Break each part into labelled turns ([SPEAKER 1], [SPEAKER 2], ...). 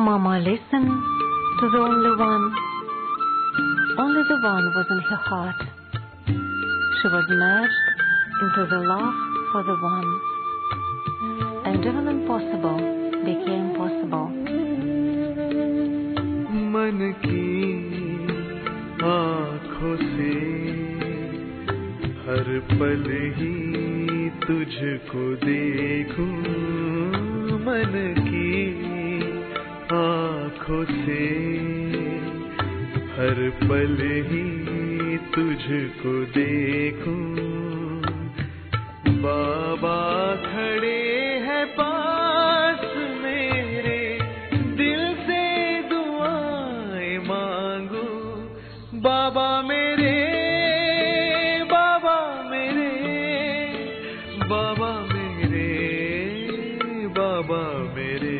[SPEAKER 1] Mama listened to the only one. Only the one was in her heart. She was merged into the love for the one. And even impossible became possible.
[SPEAKER 2] मन की आँखों से हर पल ही तुझको देखूं मन की आँखों से हर पल ही तुझको देखूं बाबा खड़े हैं पास मेरे दिल से दुआएं मांगू बाबा मेरे बाबा मेरे बाबा मेरे बाबा मेरे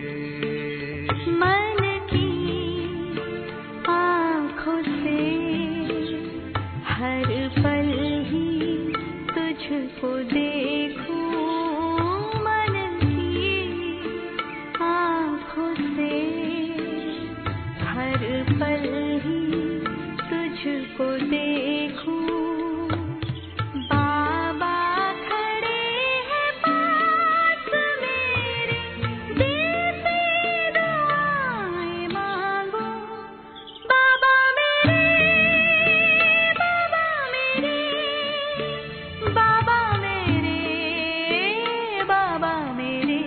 [SPEAKER 3] मन की आँखों से हर पल ही तुझको देखूं मन की आँखों से हर पल ही तुझको देखूं बाबा खड़े हैं पास मेरे दिल से दुआएं मांगो बाबा मेरे बाबा मेरे बाबा मेरे बाबा मेरे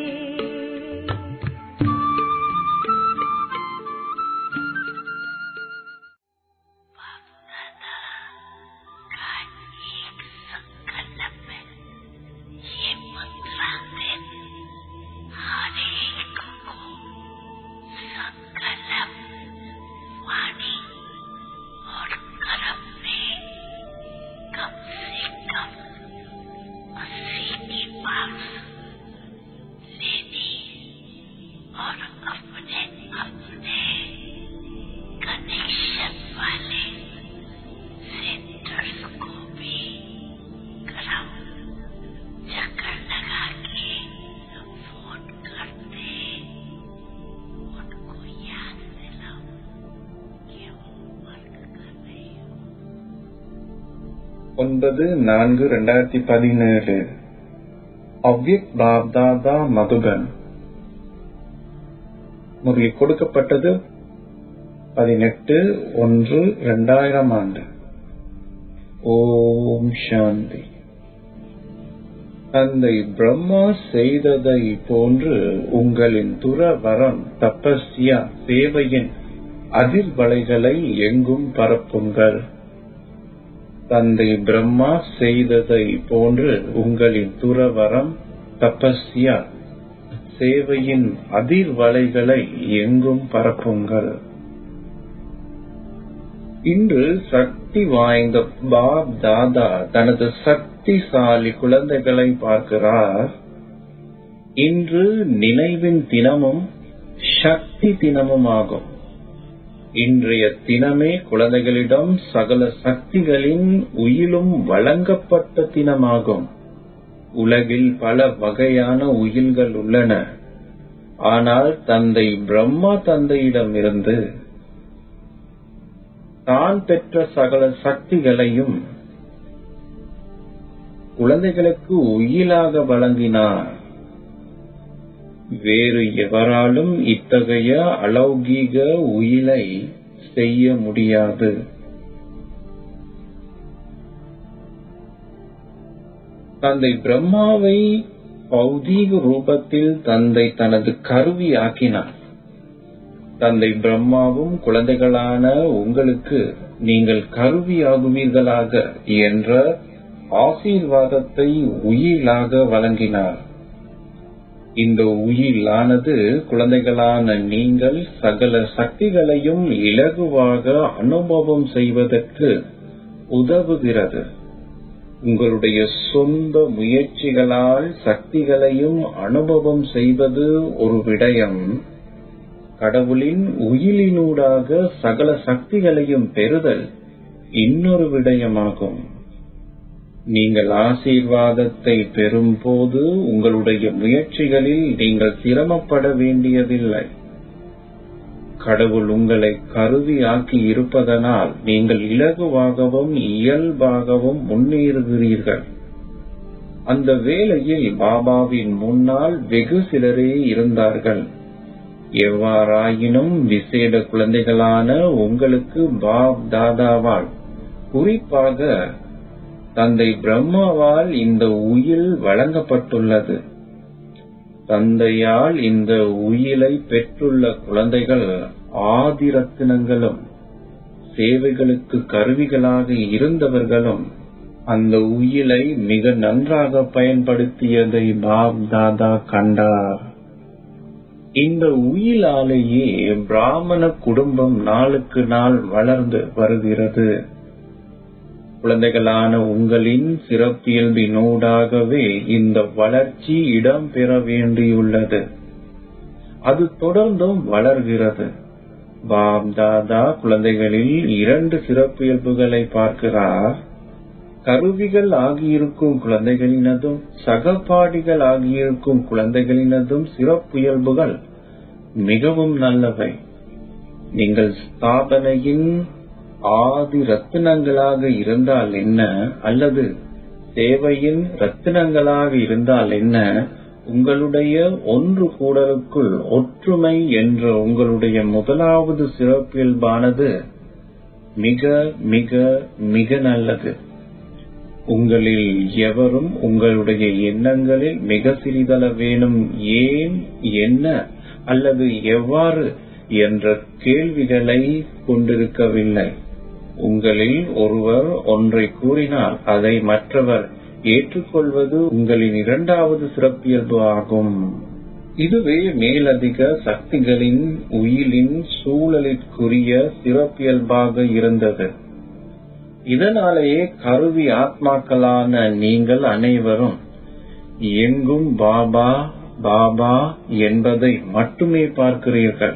[SPEAKER 4] ஒன்பது நான்கு ரெண்டாயிரத்தி பதினேழு அவ்யக் பாப்தாதா மதுபன் முரளி கொடுக்கப்பட்டது பதினெட்டு ஒன்று இரண்டாயிரம் ஆண்டு ஓம் சாந்தி தந்தை பிரம்மா செய்ததை போன்று உங்களின் துறவரம் தபஸ்யா சேவையின் அதிர்வலைகளை எங்கும் பரப்புங்கள் தந்தை பிரம்மா செய்ததை போன்று உங்களின் துறவரம் தபஸ்யா சேவையின் அதிர்வலைகளை எங்கும் பரப்புங்கள் இன்று சக்தி வாய்ந்த பாப் தாதா தனது சக்திசாலி குழந்தைகளை பார்க்கிறார் இன்று நினைவின் தினமும் சக்தி தினமும் ஆகும் இன்றைய தினமே குழந்தைகளிடம் சகல சக்திகளின் உயிலும் வழங்கப்பட்ட தினமாகும் உலகில் பல வகையான உயில்கள் உள்ளன ஆனால் தந்தை பிரம்மா தந்தையிடமிருந்து தான் பெற்ற சகல சக்திகளையும் குழந்தைகளுக்கு உயிலாக வழங்கினார் வேறு எவராலும் இத்தகைய அலௌகீக உயிலை செய்ய முடியாது தந்தை பிரம்மாவை பௌதீக ரூபத்தில் தந்தை தனது கருவி ஆக்கினார் தந்தை பிரம்மாவும் குழந்தைகளான உங்களுக்கு நீங்கள் கருவியாகுவீர்களாக என்ற ஆசீர்வாதத்தை உயிலாக வழங்கினார் இந்த உயிலானது குழந்தைகளான நீங்கள் சகல சக்திகளையும் இலகுவாக அனுபவம் செய்வதற்கு உதவுகிறது உங்களுடைய சொந்த முயற்சிகளால் சக்திகளையும் அனுபவம் செய்வது ஒரு விடயம் கடவுளின் உயிலினூடாக சகல சக்திகளையும் பெறுதல் இன்னொரு விடயமாகும் நீங்கள் ஆசீர்வாதத்தை பெறும்போது உங்களுடைய முயற்சிகளில் நீங்கள் சிரமப்பட வேண்டியதில்லை கடவுள் உங்களை கருவியாக்கி இருப்பதனால் நீங்கள் இலகுவாகவும் இயல்பாகவும் முன்னேறுகிறீர்கள் அந்த வேளையில் பாபாவின் முன்னால் வெகு சிலரே இருந்தார்கள் எவ்வாறாயினும் விசேட குழந்தைகளான உங்களுக்கு பாப் தாதாவால் குறிப்பாக தந்தை பிரம்மாவால் இந்த உயில் வழங்கப்பட்டுள்ளது தந்தையால் இந்த உயிலை பெற்றுள்ள குழந்தைகள் ஆதிரத்தினங்களும் சேவைகளுக்கு கருவிகளாக இருந்தவர்களும் அந்த உயிலை மிக நன்றாக பயன்படுத்தியதை பாப் தாதா கண்டார் இந்த உயிலாலேயே பிராமண குடும்பம் நாளுக்கு நாள் வளர்ந்து வருகிறது குழந்தைகளான உங்களின் சிறப்பியல்பினூடாகவே இந்த வளர்ச்சி இடம்பெற வேண்டியுள்ளது அது தொடர்ந்தும் வளர்கிறது பாப் தாதா குழந்தைகளில் இரண்டு சிறப்பியல்புகளை பார்க்கிறார் கருவிகள் ஆகியிருக்கும் குழந்தைகளினதும் சகபாடிகள் ஆகியிருக்கும் குழந்தைகளினதும் சிறப்பியல்புகள் மிகவும் நல்லவை நீங்கள் ஸ்தாபனையின் ஆதி ரத்தினங்களாக இருந்தால் என்ன அல்லது சேவையின் ரத்தினங்களாக இருந்தால் என்ன உங்களுடைய ஒன்று கூடலுக்குள் ஒற்றுமை என்ற உங்களுடைய முதலாவது சிறப்பியல்பானது மிக மிக மிக நல்லது உங்களில் எவரும் உங்களுடைய எண்ணங்களில் மிக சிறிதளவேனும் ஏன் என்ன அல்லது எவ்வாறு என்ற கேள்விகளை கொண்டிருக்கவில்லை உங்களில் ஒருவர் ஒன்றை கூறினால் அதை மற்றவர் ஏற்றுக்கொள்வது உங்களின் இரண்டாவது சிறப்பியல்பு ஆகும் இதுவே மேலதிக சக்திகளின் உயிலின் சூழலிற்குரிய சிறப்பியல்பாக இருந்தது இதனாலேயே கருவி ஆத்மாக்களான நீங்கள் அனைவரும் எங்கும் பாபா பாபா என்பதை மட்டுமே பார்க்கிறீர்கள்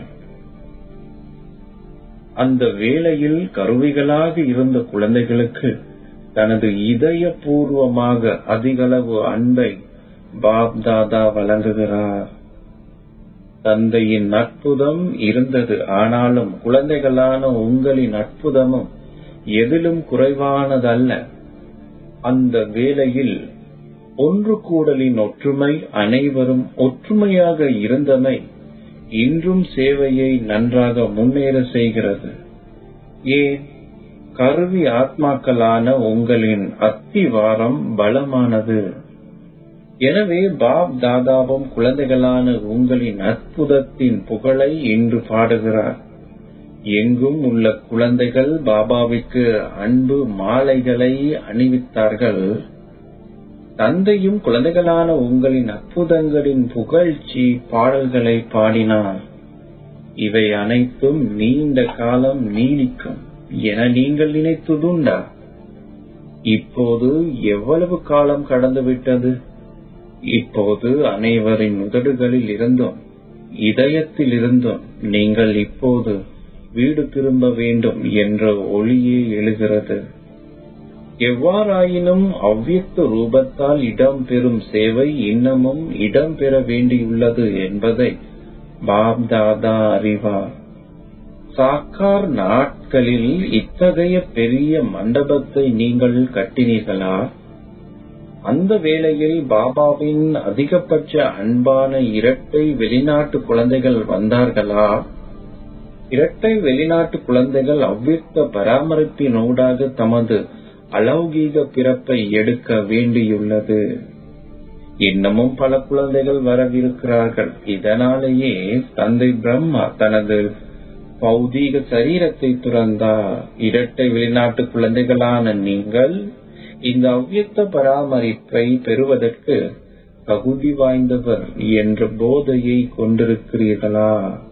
[SPEAKER 4] அந்த வேளையில் கருவிகளாக இருந்த குழந்தைகளுக்கு தனது இதயபூர்வமாக அதிகளவு அன்பை பாப் தாதா வழங்குகிறார் தந்தையின் அற்புதம் இருந்தது ஆனாலும் குழந்தைகளான உங்களின் அற்புதமும் எதிலும் குறைவானதல்ல அந்த வேளையில் ஒன்று கூடலின் ஒற்றுமை அனைவரும் ஒற்றுமையாக இருந்தமை இன்றும் சேவையை நன்றாக முன்னேற செய்கிறது ஏன் கருவி ஆத்மாக்களான உங்களின் அத்திவாரம் பலமானது எனவே பாப் தாதாவும் குழந்தைகளான உங்களின் அற்புதத்தின் புகழை இன்று பாடுகிறார் எங்கும் உள்ள குழந்தைகள் பாபாவிற்கு அன்பு மாலைகளை அணிவித்தார்கள் தந்தையும் குழந்தைகளான உங்களின் அற்புதங்களின் புகழ்ச்சி பாடல்களை பாடினார் இவை அனைத்தும் நீண்ட காலம் நீடிக்கும் என நீங்கள் நினைத்ததுண்டா இப்போது எவ்வளவு காலம் கடந்துவிட்டது இப்போது அனைவரின் உதடுகளில் இருந்தும் இதயத்தில் இருந்தும் நீங்கள் இப்போது வீடு திரும்ப வேண்டும் என்ற ஒளியே எழுகிறது எவ்வாறாயினும் அவ்வியக்த ரூபத்தால் இடம்பெறும் சேவை இன்னமும் இடம்பெற வேண்டியுள்ளது என்பதை பாப் தாதா அறிவார் சாக்கார் நாட்களில் இத்தகைய பெரிய மண்டபத்தை நீங்கள் கட்டினீர்களா அந்த வேளையில் பாபாவின் அதிகபட்ச அன்பான இரட்டை வெளிநாட்டு குழந்தைகள் வந்தார்களா இரட்டை வெளிநாட்டு குழந்தைகள் அவ்வியக்த பராமரிப்பினூடாக தமது அலௌகீக பிறப்பை எடுக்க வேண்டியுள்ளது இன்னமும் பல குழந்தைகள் வரவிருக்கிறார்கள் இதனாலேயே தந்தை பிரம்மா தனது பௌதீக சரீரத்தை துறந்தார் இரட்டை வெளிநாட்டு குழந்தைகளான நீங்கள் இந்த அவ்வியக்த பராமரிப்பை பெறுவதற்கு தகுதி வாய்ந்தவர் என்ற போதையை கொண்டிருக்கிறீர்களா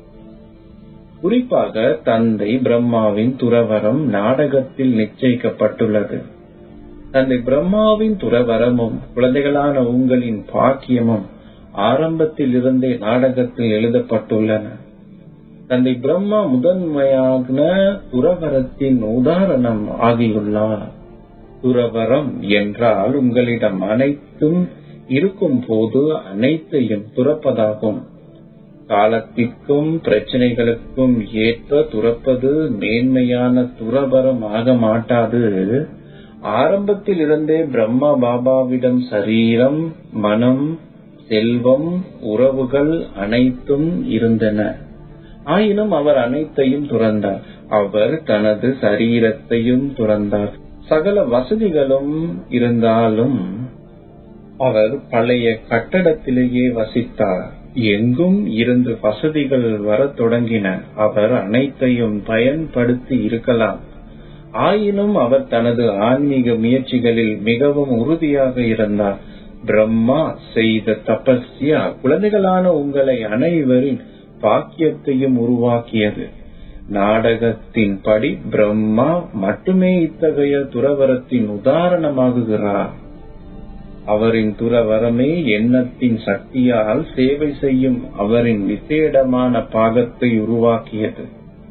[SPEAKER 4] குறிப்பாக தந்தை பிரம்மாவின் துறவரம் நாடகத்தில் நிச்சயிக்கப்பட்டுள்ளது தந்தை பிரம்மாவின் துறவரமும் குழந்தைகளான உங்களின் பாக்கியமும் ஆரம்பத்தில் இருந்தே நாடகத்தில் எழுதப்பட்டுள்ளன தந்தை பிரம்மா முதன்மையான துறவரத்தின் உதாரணம் ஆகியுள்ளார் துறவரம் என்றால் உங்களிடம் அனைத்தும் இருக்கும் போது அனைத்தையும் துறப்பதாகும் காலத்திற்கும் பிரச்சனைகளுக்கும் ஏற்ப துறப்பது மேன்மையான துறவரம் ஆக மாட்டாது ஆரம்பத்தில் இருந்தே பிரம்மா பாபாவிடம் சரீரம் மனம் செல்வம் உறவுகள் அனைத்தும் இருந்தன ஆயினும் அவர் அனைத்தையும் துறந்தார் அவர் தனது சரீரத்தையும் துறந்தார் சகல வசதிகளும் இருந்தாலும் அவர் பழைய கட்டடத்திலேயே வசித்தார் எங்கும் இருந்து வசதிகள் வரத் தொடங்கின அவர் அனைத்தையும் பயன்படுத்தி இருக்கலாம் ஆயினும் அவர் தனது ஆன்மீக முயற்சிகளில் மிகவும் உறுதியாக இருந்தார் பிரம்மா செய்த தபஸ்யா குழந்தைகளான உங்களை அனைவரின் பாக்கியத்தையும் உருவாக்கியது நாடகத்தின்படி பிரம்மா மட்டுமே இத்தகைய துறவரத்தின் உதாரணமாகுகிறார் அவரின் துறவரமே எண்ணத்தின் சக்தியால் சேவை செய்யும் அவரின் விசேடமான பாகத்தை உருவாக்கியது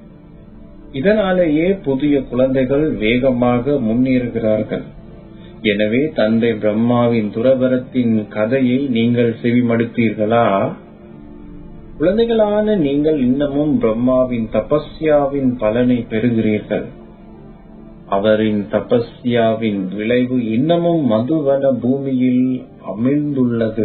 [SPEAKER 4] இதனாலேயே புதிய குழந்தைகள் வேகமாக முன்னேறுகிறார்கள் எனவே தந்தை பிரம்மாவின் துறவரத்தின் கதையை நீங்கள் செவிமடுத்தீர்களா குழந்தைகளான நீங்கள் இன்னமும் பிரம்மாவின் தபஸ்யாவின் பலனை பெறுகிறீர்கள் அவரின் தபஸ்யாவின் விளைவு இன்னமும் மதுவன பூமியில் அமிழ்ந்துள்ளது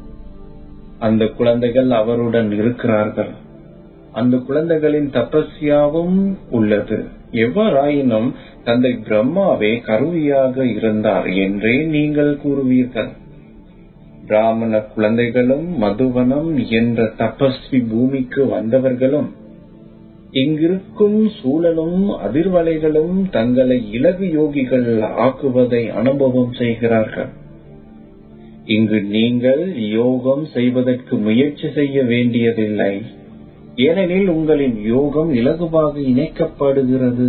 [SPEAKER 4] அந்த குழந்தைகள் அவருடன் இருக்கிறார்கள் அந்த குழந்தைகளின் தபஸ்யாவும் உள்ளது எவ்வாறாயினும் தந்தை பிரம்மாவே கருவியாக இருந்தார் என்றே நீங்கள் கூறுவீர்கள் பிராமண குழந்தைகளும் மதுவனம் என்ற தபஸ்வி பூமிக்கு வந்தவர்களும் இங்கிருக்கும் சூழலும் அதிர்வலைகளும் தங்களை இலகு யோகிகள் ஆக்குவதை அனுபவம் செய்கிறார்கள் இங்கு நீங்கள் யோகம் செய்வதற்கு முயற்சி செய்ய வேண்டியதில்லை ஏனெனில் உங்களின் யோகம் இலகுவாக இணைக்கப்படுகிறது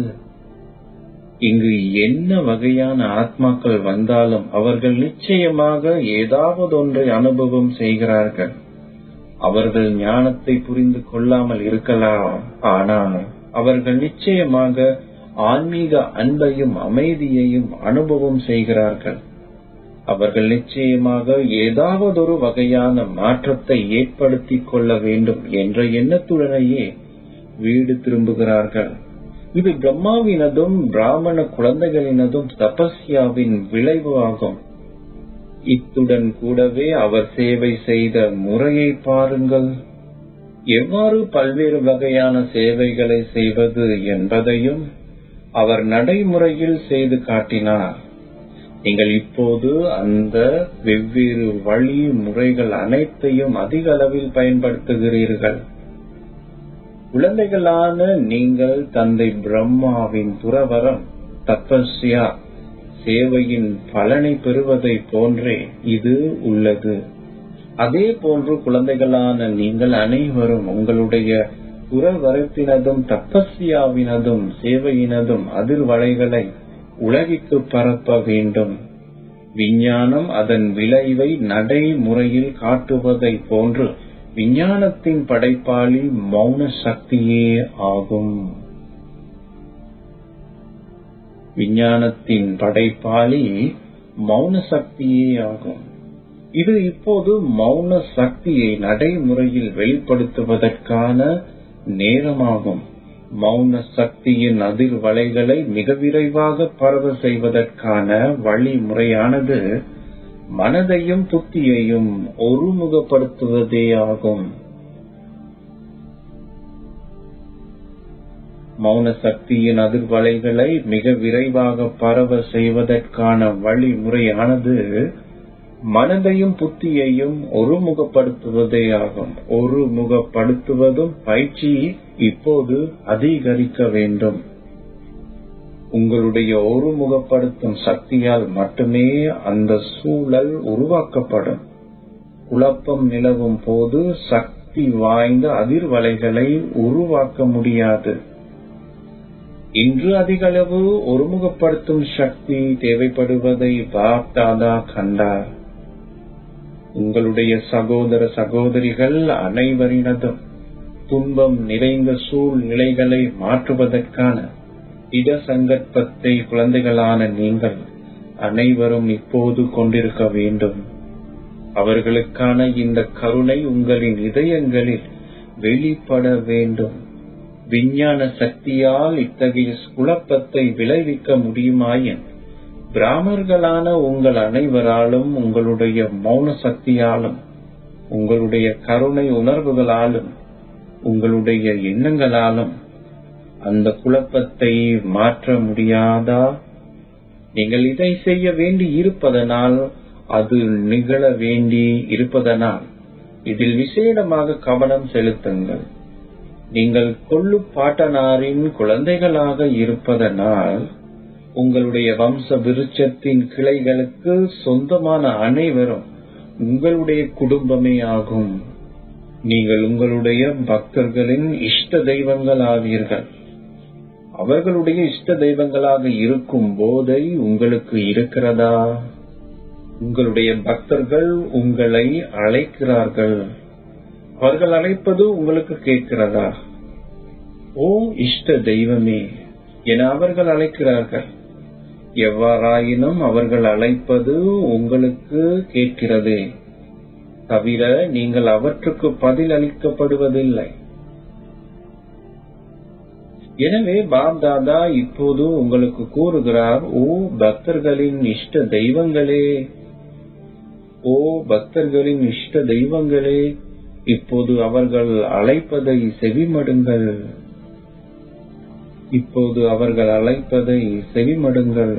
[SPEAKER 4] இங்கு என்ன வகையான ஆத்மாக்கள் வந்தாலும் அவர்கள் நிச்சயமாக ஏதாவது ஒன்றை அனுபவம் செய்கிறார்கள் அவர்கள் ஞானத்தை புரிந்து கொள்ளாமல் இருக்கலாம் ஆனால் அவர்கள் நிச்சயமாக ஆன்மீக அன்பையும் அமைதியையும் அனுபவம் செய்கிறார்கள் அவர்கள் நிச்சயமாக ஏதாவதொரு வகையான மாற்றத்தை ஏற்படுத்திக் கொள்ள வேண்டும் என்ற எண்ணத்துடனேயே வீடு திரும்புகிறார்கள் இது பிரம்மாவினதும் பிராமண குழந்தைகளினதும் தபஸ்யாவின் விளைவு ஆகும் இத்துடன் கூடவே அவர் சேவை செய்த முறையை பாருங்கள் எவ்வாறு பல்வேறு வகையான சேவைகளை செய்வது என்பதையும் அவர் நடைமுறையில் செய்து காட்டினார் நீங்கள் இப்போது அந்த வெவ்வேறு வழி முறைகள் அனைத்தையும் அதிக அளவில் பயன்படுத்துகிறீர்கள் குழந்தைகளான நீங்கள் தந்தை பிரம்மாவின் துறவரம் தபஸ்யா சேவையின் பலனை பெறுவதை போன்றே இது உள்ளது அதே போன்று குழந்தைகளான நீங்கள் அனைவரும் உங்களுடைய துறவரத்தினதும் தபஸ்யாவினதும் சேவையினதும் அதிர்வலைகளை உலகிற்கு பரப்ப வேண்டும் விஞ்ஞானம் அதன் விளைவை நடைமுறையில் காட்டுவதை போன்று விஞ்ஞானத்தின் படைப்பாளி மௌன சக்தியே ஆகும் விஞ்ஞானத்தின் படைப்பாளி மௌன சக்தியே ஆகும் இது இப்போது மௌன சக்தியை நடைமுறையில் வெளிப்படுத்துவதற்கான நேரமாகும் மௌன சக்தியின் அதிர்வலைகளை மிக விரைவாக பரவ செய்வதற்கான வழிமுறையானது மனதையும் புத்தியையும் ஒருமுகப்படுத்துவதே ஆகும் மௌன சக்தியின் அதிர்வலைகளை மிக விரைவாக பரவ செய்வதற்கான வழிமுறையானது மனதையும் புத்தியையும் ஒருமுகப்படுத்துவதே ஆகும் ஒருமுகப்படுத்துவதும் பயிற்சி இப்போது அதிகரிக்க வேண்டும் உங்களுடைய ஒருமுகப்படுத்தும் சக்தியால் மட்டுமே அந்த சூழல் உருவாக்கப்படும் குழப்பம் நிலவும் போது சக்தி வாய்ந்த அதிர்வலைகளை உருவாக்க முடியாது இன்று அதிகளவு ஒருமுகப்படுத்தும் சக்தி தேவைப்படுவதை பாப் தாதா கண்டார் உங்களுடைய சகோதர சகோதரிகள் அனைவரினதும் துன்பம் நிறைந்த சூழ்நிலைகளை மாற்றுவதற்கான இட சங்கற்பத்தை குழந்தைகளான நீங்கள் அனைவரும் இப்போது கொண்டிருக்க வேண்டும் அவர்களுக்கான இந்த கருணை உங்களின் இதயங்களில் வெளிப்பட வேண்டும் விஞ்ஞான சக்தியால் இத்தகைய குழப்பத்தை விளைவிக்க முடியுமாயின் பிராமர்களான உங்கள் அனைவராலும் உங்களுடைய மௌன சக்தியாலும் உங்களுடைய கருணை உணர்வுகளாலும் உங்களுடைய எண்ணங்களாலும் அந்த குழப்பத்தை மாற்ற முடியாதா நீங்கள் இதை செய்ய வேண்டி இருப்பதனால் அது நிகழ வேண்டி இருப்பதனால் இதில் விசேடமாக கவனம் செலுத்துங்கள் நீங்கள் கொள்ளு பாட்டனாரின் குழந்தைகளாக இருப்பதனால் உங்களுடைய வம்ச விருட்சத்தின் கிளைகளுக்கு சொந்தமான அனைவரும் உங்களுடைய குடும்பமே ஆகும் நீங்கள் உங்களுடைய பக்தர்களின் இஷ்ட தெய்வங்கள் ஆவீர்கள் அவர்களுடைய இஷ்ட தெய்வங்களாக இருக்கும் போதை உங்களுக்கு இருக்கிறதா உங்களுடைய பக்தர்கள் உங்களை அழைக்கிறார்கள் அவர்கள் அழைப்பது உங்களுக்கு கேட்கிறதா ஓ இஷ்ட தெய்வமே என அவர்கள் அழைக்கிறார்கள் எவ்வாறாயினும் அவர்கள் அழைப்பது உங்களுக்கு கேட்கிறது தவிர நீங்கள் அவற்றுக்கு பதில் அளிக்கப்படுவதில்லை எனவே பாப்தாதா இப்போது உங்களுக்கு கூறுகிறார் ஓ பக்தர்களின் இஷ்ட தெய்வங்களே ஓ பக்தர்களின் இஷ்ட தெய்வங்களே இப்போது அவர்கள் அழைப்பதை செவிமடுங்கள் இப்போது அவர்கள் அழைப்பதை செவிமடுங்கள்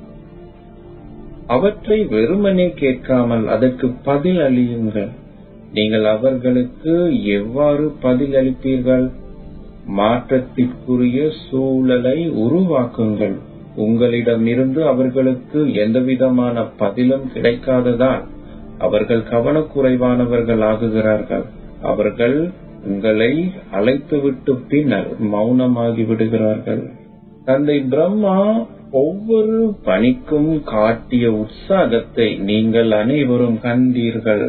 [SPEAKER 4] அவற்றை வெறுமனே கேட்காமல் அதற்கு பதில் அளியுங்கள் நீங்கள் அவர்களுக்கு எவ்வாறு பதில் அளிப்பீர்கள் மாற்றத்திற்குரிய சூழலை உருவாக்குங்கள் உங்களிடமிருந்து அவர்களுக்கு எந்தவிதமான பதிலும் கிடைக்காததால் அவர்கள் கவனக்குறைவானவர்கள் ஆகுகிறார்கள் அவர்கள் உங்களை அழைத்துவிட்டு பின்னர் மௌனமாகி விடுகிறார்கள் தந்தை பிரம்மா ஒவ்வொரு பணிக்கும் காட்டிய உற்சாகத்தை நீங்கள் அனைவரும் கண்டீர்கள்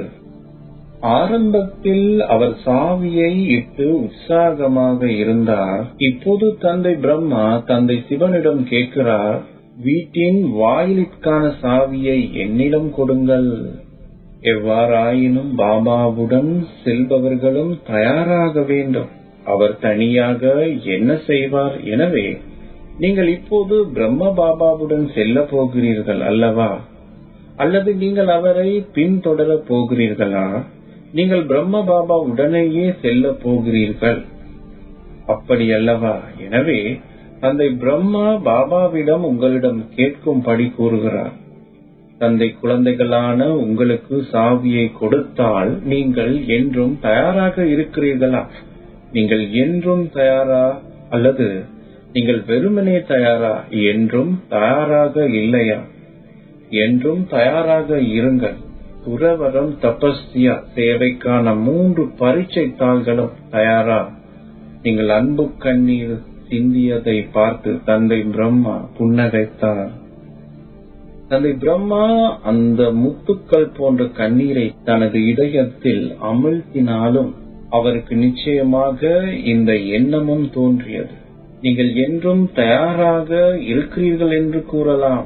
[SPEAKER 4] ஆரம்பத்தில் அவர் சாவியை இட்டு உற்சாகமாக இருந்தார் இப்போது தந்தை பிரம்மா தந்தை சிவனிடம் கேட்கிறார் வீட்டின் வாயிலுக்கான சாவியை என்னிடம் கொடுங்கள் எவ்வாறாயினும் பாபாவுடன் செல்பவர்களும் தயாராக வேண்டும் அவர் தனியாக என்ன செய்வார் எனவே நீங்கள் இப்போது பிரம்ம பாபாவுடன் செல்ல போகிறீர்கள் அல்லவா அல்லது நீங்கள் அவரை பின்தொடர போகிறீர்களா நீங்கள் பிரம்ம பாபா உடனேயே செல்ல போகிறீர்கள் அப்படி அல்லவா எனவே தந்தை பிரம்மா பாபாவிடம் உங்களிடம் கேட்கும்படி கூறுகிறார் தந்தை குழந்தைகளான உங்களுக்கு சாவியை கொடுத்தால் நீங்கள் என்றும் தயாராக இருக்கிறீர்களா நீங்கள் என்றும் தயாரா அல்லது நீங்கள் வெறுமனே தயாரா என்றும் தயாராக இல்லையா என்றும் தயாராக இருங்கள் துறவரம் தபஸ்யா சேவைக்கான மூன்று பரீட்சை தாள்களும் தயாரா நீங்கள் அன்பு கண்ணீர் சிந்தியதை பார்த்து தந்தை பிரம்மா புன்னகைத்தார் தந்தை பிரம்மா அந்த முத்துக்கள் போன்ற கண்ணீரை தனது இதயத்தில் அமிழ்த்தினாலும் அவருக்கு நிச்சயமாக இந்த எண்ணமும் தோன்றியது நீங்கள் என்றும் தயாராக இருக்கிறீர்கள் என்று கூறலாம்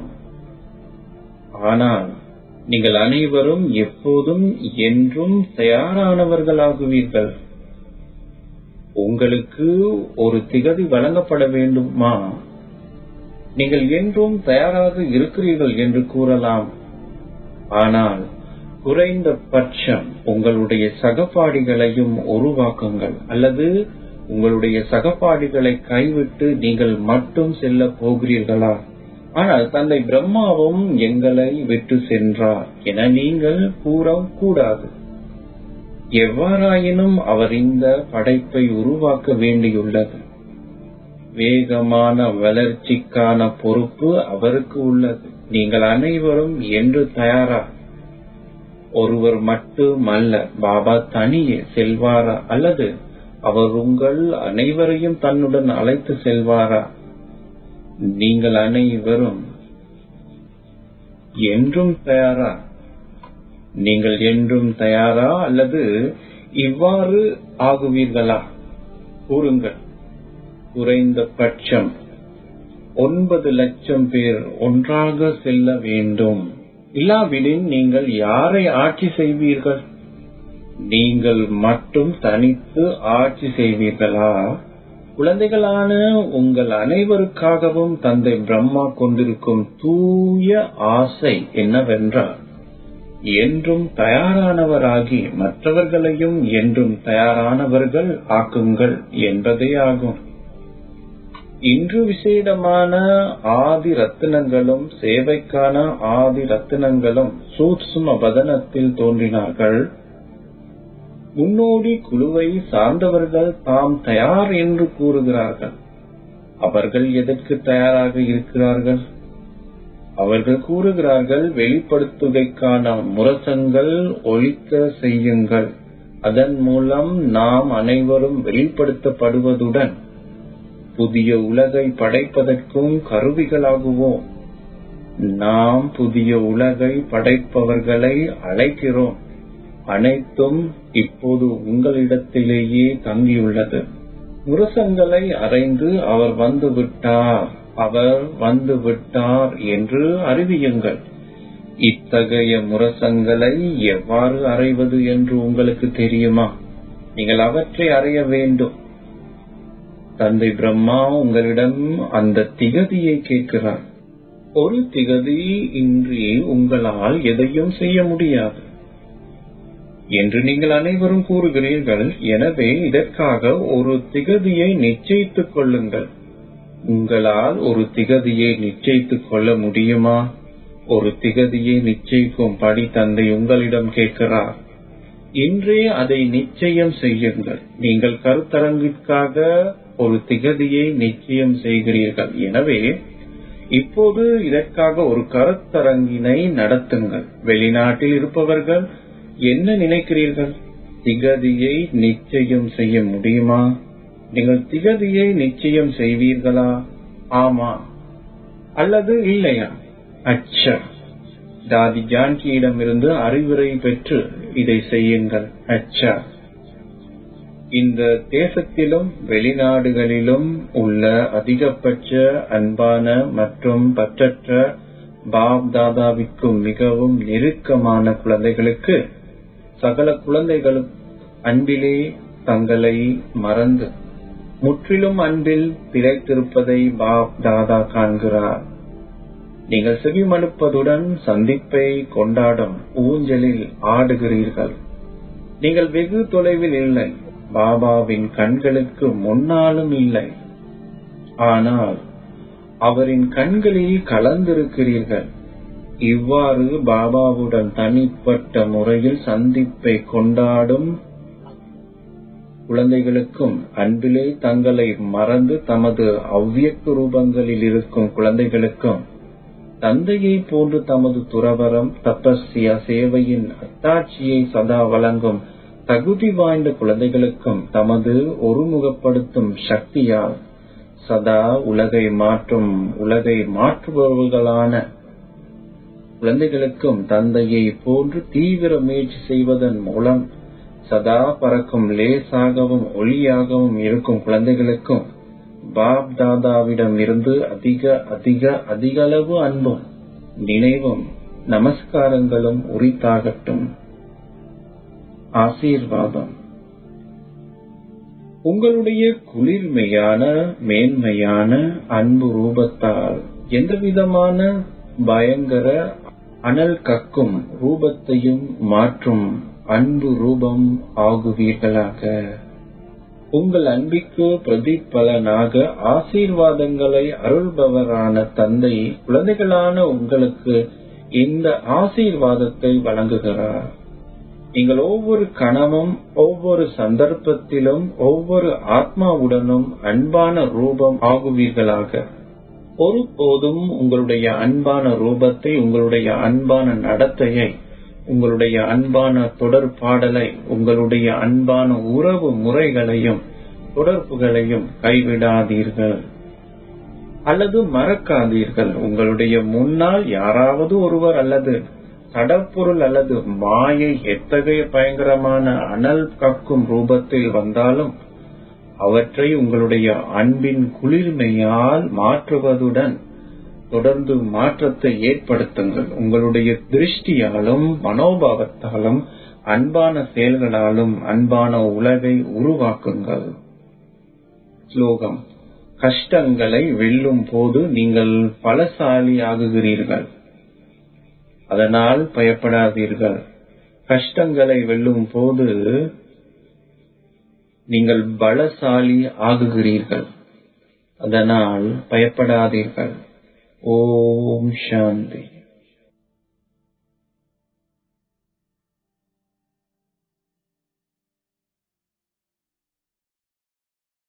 [SPEAKER 4] ஆனால் நீங்கள் அனைவரும் எப்போதும் என்றும் தயாரானவர்களாகுவீர்கள் உங்களுக்கு ஒரு திகதி வழங்கப்பட வேண்டுமா நீங்கள் என்றும் தயாராக இருக்கிறீர்கள் என்று கூறலாம் ஆனால் குறைந்த பட்சம் உங்களுடைய சகபாடிகளையும் உருவாக்குங்கள் அல்லது உங்களுடைய சகபாடிகளை கைவிட்டு நீங்கள் மட்டும் செல்ல போகிறீர்களா ஆனால் தந்தை பிரம்மாவும் எங்களை விட்டு சென்றார் என நீங்கள் கூறக்கூடாது எவ்வாறாயினும் அவர் இந்த படைப்பை உருவாக்க வேண்டியுள்ளது வேகமான வளர்ச்சிக்கான பொறுப்பு அவருக்கு உள்ளது நீங்கள் அனைவரும் என்று தயாரா ஒருவர் மட்டுமல்ல பாபா தனியே செல்வாரா அல்லது அவர் உங்கள் அனைவரையும் தன்னுடன் அழைத்து செல்வாரா நீங்கள் அனைவரும் என்றும் தயாரா நீங்கள் என்றும் தயாரா அல்லது இவ்வாறு ஆகுவீர்களா கூறுங்கள் குறைந்த பட்சம் ஒன்பது லட்சம் பேர் ஒன்றாக செல்ல வேண்டும் இல்லாவிடின் நீங்கள் யாரை ஆட்சி செய்வீர்கள் நீங்கள் மட்டும் தனித்து ஆட்சி செய்வீர்களா குழந்தைகளான உங்கள் அனைவருக்காகவும் தந்தை பிரம்மா கொண்டிருக்கும் தூய ஆசை என்னவென்றால் என்றும் தயாரானவராகி மற்றவர்களையும் என்றும் தயாரானவர்கள் ஆக்குங்கள் என்பதே ஆகும் இன்று விசேடமான ஆதி ரத்தினங்களும் சேவைக்கான ஆதி ரத்தினங்களும் சூட்சும பதனத்தில் தோன்றினார்கள் முன்னோடி குழுவை சார்ந்தவர்கள் தாம் தயார் என்று கூறுகிறார்கள் அவர்கள் எதற்கு தயாராக இருக்கிறார்கள் அவர்கள் கூறுகிறார்கள் வெளிப்படுத்துகைக்கான முரசங்கள் ஒழிக்க செய்யுங்கள் அதன் மூலம் நாம் அனைவரும் வெளிப்படுத்தப்படுவதுடன் புதிய உலகை படைப்பதற்கும் கருவிகளாகுவோம் நாம் புதிய உலகை படைப்பவர்களை அழைக்கிறோம் அனைத்தும் இப்போது உங்களிடத்திலேயே தங்கியுள்ளது முரசங்களை அறைந்து அவர் வந்து விட்டார் அவர் வந்து விட்டார் என்று அறிவியுங்கள் இத்தகைய முரசங்களை எவ்வாறு அறைவது என்று உங்களுக்கு தெரியுமா நீங்கள் அவற்றை அறைய வேண்டும் தந்தை பிரம்மா உங்களிடம் அந்த திகதியை கேட்கிறார் ஒரு திகதி இன்றி உங்களால் எதையும் செய்ய முடியாது என்று நீங்கள் அனைவரும் கூறுகிறீர்கள் எனவே இதற்காக ஒரு திகதியை நிச்சயித்துக் கொள்ளுங்கள் உங்களால் ஒரு திகதியை நிச்சயித்துக் கொள்ள முடியுமா ஒரு திகதியை நிச்சயிக்கும் படி தந்தை உங்களிடம் கேட்கிறார் இன்றே அதை நிச்சயம் செய்யுங்கள் நீங்கள் கருத்தரங்கிற்காக ஒரு திகதியை நிச்சயம் செய்கிறீர்கள் எனவே இப்போது இதற்காக ஒரு கருத்தரங்கினை நடத்துங்கள் வெளிநாட்டில் இருப்பவர்கள் என்ன நினைக்கிறீர்கள் திகதியை நிச்சயம் செய்ய முடியுமா நீங்கள் திகதியை நிச்சயம் செய்வீர்களா ஆமா அல்லது இல்லையா அச்சா தாதி ஜான்கியிடமிருந்து அறிவுரை பெற்று இதை செய்யுங்கள் அச்சா இந்த தேசத்திலும் வெளிநாடுகளிலும் உள்ள அதிகபட்ச அன்பான மற்றும் பற்றற்ற பாப் தாதாவிற்கும் மிகவும் நெருக்கமான குழந்தைகளுக்கு சகல குழந்தைகளும் அன்பிலே தங்களை மறந்து முற்றிலும் அன்பில் திளைத்திருப்பதை பாப் தாதா காண்கிறார் நீங்கள் செவிமடுப்பதுடன் சந்திப்பை கொண்டாடும் ஊஞ்சலில் ஆடுகிறீர்கள் நீங்கள் வெகு தொலைவில் இல்லை பாபாவின் கண்களுக்கு முன்னாலும் இல்லை ஆனால் அவரின் கண்களில் கலந்திருக்கிறீர்கள் இவ்வாறு பாபாவுடன் தனிப்பட்ட முறையில் சந்திப்பை கொண்டாடும் குழந்தைகளுக்கும் அன்பிலே தங்களை மறந்து தமது அவ்வியக்கு ரூபங்களில் இருக்கும் குழந்தைகளுக்கும் தந்தையை போன்று தமது துறவரம் தபஸ்யா சேவையின் அத்தாட்சியை சதா வழங்கும் தகுதி வாய்ந்த குழந்தைகளுக்கும் தமது ஒருமுகப்படுத்தும் சக்தியால் சதா உலகை மாற்றும் உலகை மாற்றுபவர்களான குழந்தைகளுக்கும் தந்தையை போன்று தீவிர முயற்சி செய்வதன் மூலம் சதா பறக்கும் லேசாகவும் ஒளியாகவும் இருக்கும் குழந்தைகளுக்கும் பாப் தாதாவிடம் இருந்து அதிக அதிக அதிக அளவு அன்பும் நினைவும் நமஸ்காரங்களும் உரித்தாகட்டும் ஆசீர்வாதம் உங்களுடைய குளிர்மையான மேன்மையான அன்பு ரூபத்தால் எந்தவிதமான பயங்கர அனல் கக்கும் ரூபத்தையும் மாற்றும் அன்பு ரூபம் ஆகுவீர்களாக உங்கள் அன்பிற்கு பிரதிபலனாக ஆசீர்வாதங்களை அருள்பவரான தந்தை குழந்தைகளான உங்களுக்கு இந்த ஆசீர்வாதத்தை வழங்குகிறார் நீங்கள் ஒவ்வொரு கணமும் ஒவ்வொரு சந்தர்ப்பத்திலும் ஒவ்வொரு ஆத்மாவுடனும் அன்பான ரூபம் ஆகுவீர்களாக ஒருபோதும் உங்களுடைய அன்பான ரூபத்தை உங்களுடைய அன்பான நடத்தையை உங்களுடைய அன்பான தொடர்பாடலை உங்களுடைய அன்பான உறவு முறைகளையும் தொடர்புகளையும் கைவிடாதீர்கள் அல்லது மறக்காதீர்கள் உங்களுடைய முன்னால் யாராவது ஒருவர் அல்லது கடற்பொருள் அல்லது மாயை எத்தகைய பயங்கரமான அனல் கக்கும் ரூபத்தில் வந்தாலும் அவற்றை உங்களுடைய அன்பின் குளிர்மையால் மாற்றுவதுடன் தொடர்ந்து மாற்றத்தை ஏற்படுத்துங்கள் உங்களுடைய திருஷ்டியாலும் மனோபாவத்தாலும் அன்பான செயல்களாலும் அன்பான உலகை உருவாக்குங்கள் ஸ்லோகம் கஷ்டங்களை வெல்லும் போது நீங்கள் பலசாலி ஆகுகிறீர்கள் அதனால் பயப்படாதீர்கள் கஷ்டங்களை வெல்லும் போது நீங்கள் பலசாலி ஆகுகிறீர்கள் அதனால் பயப்படாதீர்கள் ஓம் சாந்தி